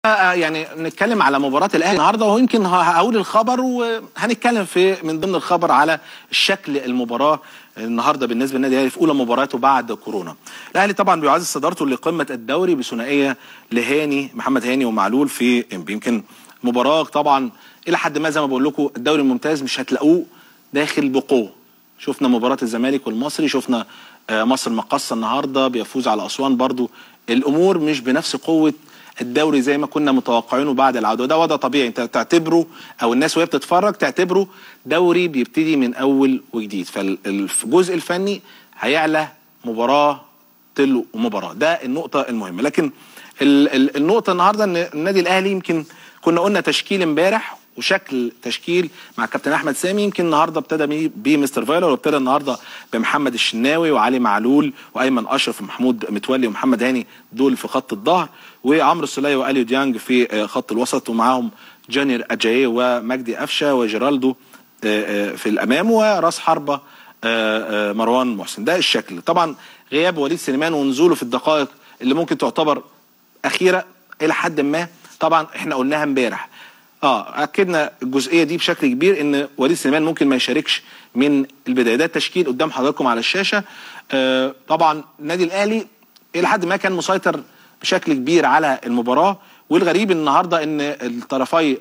يعني نتكلم على مباراة الأهلي النهارده ويمكن هقول الخبر وهنتكلم في من ضمن الخبر على الشكل المباراة النهارده بالنسبة للنادي الأهلي في أولى مباراته بعد كورونا. الأهلي طبعا بيعزز صدارته لقمة الدوري بثنائية لهاني محمد هاني ومعلول في يمكن مباراة طبعا إلى حد ما زي ما بقول لكم الدوري الممتاز مش هتلاقوه داخل بقوة. شفنا مباراة الزمالك والمصري شفنا مصر المقصة النهارده بيفوز على أسوان برضو الأمور مش بنفس قوة الدوري زي ما كنا متوقعينه بعد العوده وده وضع طبيعي انت تعتبره او الناس وهي بتتفرج تعتبره دوري بيبتدي من اول وجديد فالجزء الفني هيعلى مباراه تلو مباراه ده النقطه المهمه لكن النقطه النهارده ان النادي الاهلي يمكن كنا قلنا تشكيل امبارح وشكل تشكيل مع كابتن احمد سامي يمكن النهارده ابتدى بيه مستر فايلر وابتدى النهارده بمحمد الشناوي وعلي معلول وايمن اشرف ومحمود متولي ومحمد هاني دول في خط الظهر وعمرو السوليه واليو ديانج في خط الوسط ومعاهم جانير اجاي ومجدي قفشه وجيرالدو في الامام وراس حربه مروان محسن ده الشكل طبعا غياب وليد سليمان ونزوله في الدقائق اللي ممكن تعتبر اخيره الى حد ما طبعا احنا قلناها امبارح اه اكدنا الجزئيه دي بشكل كبير ان وليد سليمان ممكن ما يشاركش من البدايه ده التشكيل قدام حضراتكم على الشاشه آه طبعا النادي الاهلي الى حد ما كان مسيطر بشكل كبير على المباراه والغريب النهارده ان الطرفي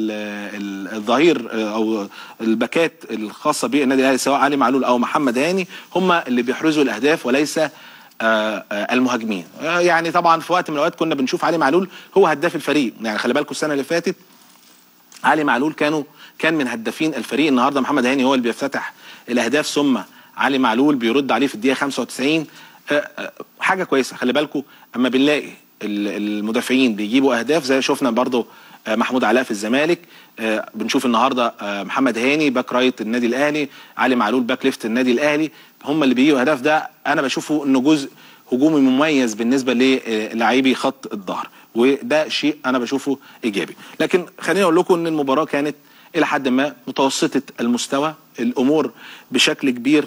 الظهير او الباكات الخاصه بالنادي الاهلي سواء علي معلول او محمد هاني هم اللي بيحرزوا الاهداف وليس المهاجمين يعني طبعا في وقت من الاوقات كنا بنشوف علي معلول هو هداف الفريق يعني خلي بالكم السنه اللي فاتت علي معلول كانوا كان من هدافين الفريق النهارده محمد هاني هو اللي بيفتتح الاهداف ثم علي معلول بيرد عليه في الدقيقه 95 حاجه كويسه خلي بالكم اما بنلاقي المدافعين بيجيبوا اهداف زي شفنا برضو محمود علاء في الزمالك بنشوف النهارده محمد هاني باك رايت النادي الاهلي علي معلول باك ليفت النادي الاهلي هم اللي بيجيبوا اهداف ده انا بشوفه انه جزء هجومي مميز بالنسبه للاعبي خط الظهر وده شيء انا بشوفه ايجابي لكن خليني اقول لكم ان المباراه كانت الى حد ما متوسطه المستوى الامور بشكل كبير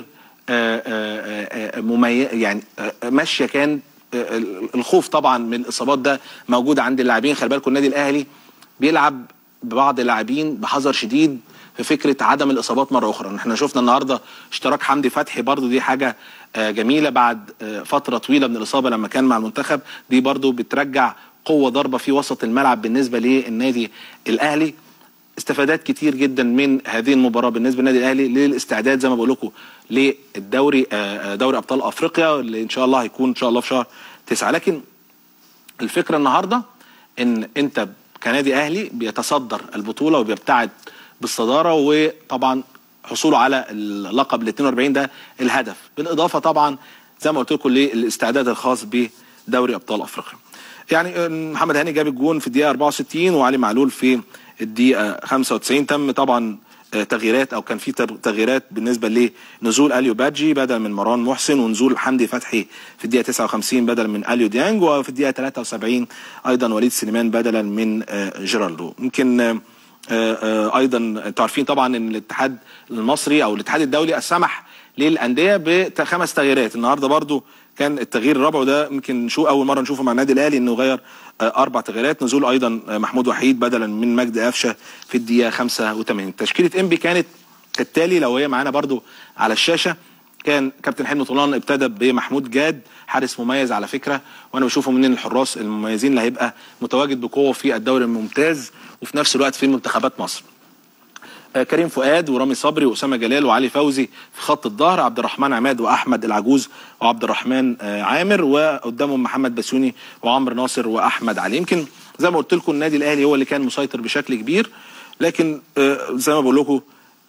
مميز يعني ماشيه كان الخوف طبعا من الاصابات ده موجود عند اللاعبين خلي بالكم النادي الاهلي بيلعب ببعض اللاعبين بحذر شديد في فكره عدم الاصابات مره اخرى احنا شفنا النهارده اشتراك حمدي فتحي برضو دي حاجه جميله بعد فتره طويله من الاصابه لما كان مع المنتخب دي برضو بترجع قوه ضربه في وسط الملعب بالنسبه للنادي الاهلي استفادات كتير جدا من هذه المباراه بالنسبه للنادي الاهلي للاستعداد زي ما بقول لكم للدوري دوري ابطال افريقيا اللي ان شاء الله هيكون ان شاء الله في شهر تسعة لكن الفكره النهارده ان انت كنادي اهلي بيتصدر البطوله وبيبتعد بالصداره وطبعا حصوله على اللقب ال 42 ده الهدف بالاضافه طبعا زي ما قلت لكم للاستعداد الخاص بدوري ابطال افريقيا يعني محمد هاني جاب الجون في الدقيقه 64 وعلي معلول في الدقيقه 95 تم طبعا تغييرات او كان في تغييرات بالنسبه لنزول اليو بادجي بدل من مروان محسن ونزول حمدي فتحي في الدقيقه 59 بدلا من اليو ديانج وفي الدقيقه 73 ايضا وليد سليمان بدلا من جيرالدو يمكن ايضا انتوا عارفين طبعا ان الاتحاد المصري او الاتحاد الدولي سمح للانديه بخمس تغييرات النهارده برضو كان التغيير الرابع وده يمكن شو اول مره نشوفه مع النادي الاهلي انه غير اربع تغييرات نزول ايضا محمود وحيد بدلا من مجدي قفشه في الدقيقه 85 تشكيله انبي كانت كالتالي لو هي معانا برضو على الشاشه كان كابتن حلمي طولان ابتدى بمحمود جاد حارس مميز على فكره وانا بشوفه من الحراس المميزين اللي هيبقى متواجد بقوه في الدوري الممتاز وفي نفس الوقت في منتخبات مصر كريم فؤاد ورامي صبري واسامه جلال وعلي فوزي في خط الظهر عبد الرحمن عماد واحمد العجوز وعبد الرحمن عامر وقدامهم محمد بسيوني وعمرو ناصر واحمد علي يمكن زي ما قلت لكم النادي الاهلي هو اللي كان مسيطر بشكل كبير لكن زي ما بقول لكم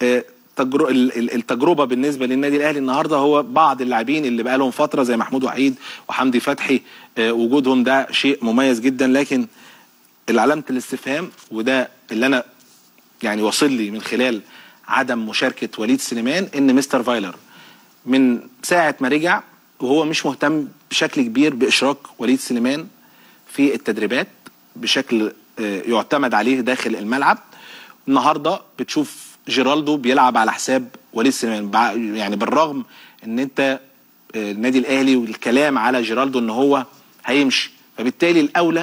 التجربه بالنسبه للنادي الاهلي النهارده هو بعض اللاعبين اللي بقى لهم فتره زي محمود وحيد وحمدي فتحي وجودهم ده شيء مميز جدا لكن علامه الاستفهام وده اللي انا يعني وصل لي من خلال عدم مشاركه وليد سليمان ان مستر فايلر من ساعه ما رجع وهو مش مهتم بشكل كبير باشراك وليد سليمان في التدريبات بشكل يعتمد عليه داخل الملعب النهارده بتشوف جيرالدو بيلعب على حساب وليد سليمان يعني بالرغم ان انت النادي الاهلي والكلام على جيرالدو ان هو هيمشي فبالتالي الاولى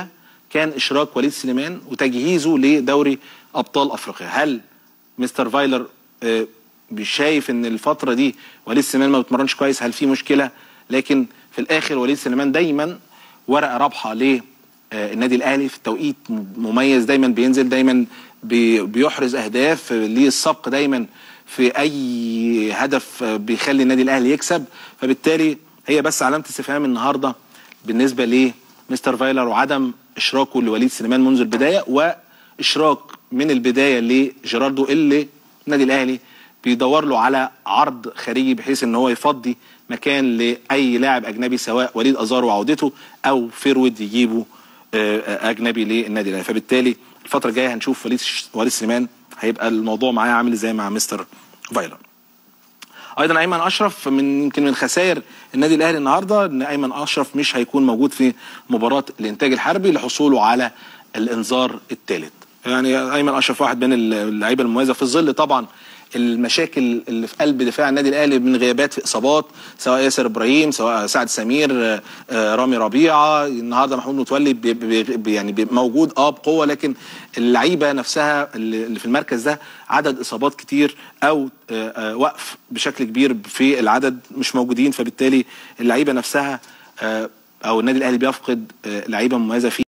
كان اشراك وليد سليمان وتجهيزه لدوري ابطال افريقيا هل مستر فايلر آه، شايف ان الفتره دي وليد سليمان ما بيتمرنش كويس هل في مشكله لكن في الاخر وليد سليمان دايما ورقه رابحه للنادي الاهلي في التوقيت مميز دايما بينزل دايما بي- بيحرز اهداف ليه السبق دايما في اي هدف بيخلي النادي الاهلي يكسب فبالتالي هي بس علامه استفهام النهارده بالنسبه لمستر فايلر وعدم اشراكه لوليد سليمان منذ البدايه واشراك من البدايه لجيراردو اللي النادي الاهلي بيدور له على عرض خارجي بحيث ان هو يفضي مكان لاي لاعب اجنبي سواء وليد ازار وعودته او فيرود يجيبه آه، آه، اجنبي للنادي الاهلي فبالتالي الفتره الجايه هنشوف وليد وليد سليمان هيبقى الموضوع معاه عامل ازاي مع مستر فايلر ايضا ايمن اشرف من يمكن من خسائر النادي الاهلي النهارده ان ايمن اشرف مش هيكون موجود في مباراه الانتاج الحربي لحصوله على الانذار الثالث يعني ايمن اشرف واحد من اللعيبه المميزه في ظل طبعا المشاكل اللي في قلب دفاع النادي الاهلي من غيابات في اصابات سواء ياسر ابراهيم سواء سعد سمير آه، آه، رامي ربيعه النهارده محمود متولي بي بي بي يعني بي موجود اه بقوه لكن اللعيبه نفسها اللي اللي في المركز ده عدد اصابات كتير او آه، آه، وقف بشكل كبير في العدد مش موجودين فبالتالي اللعيبه نفسها آه، او النادي الاهلي بيفقد آه، لعيبه مميزه فيه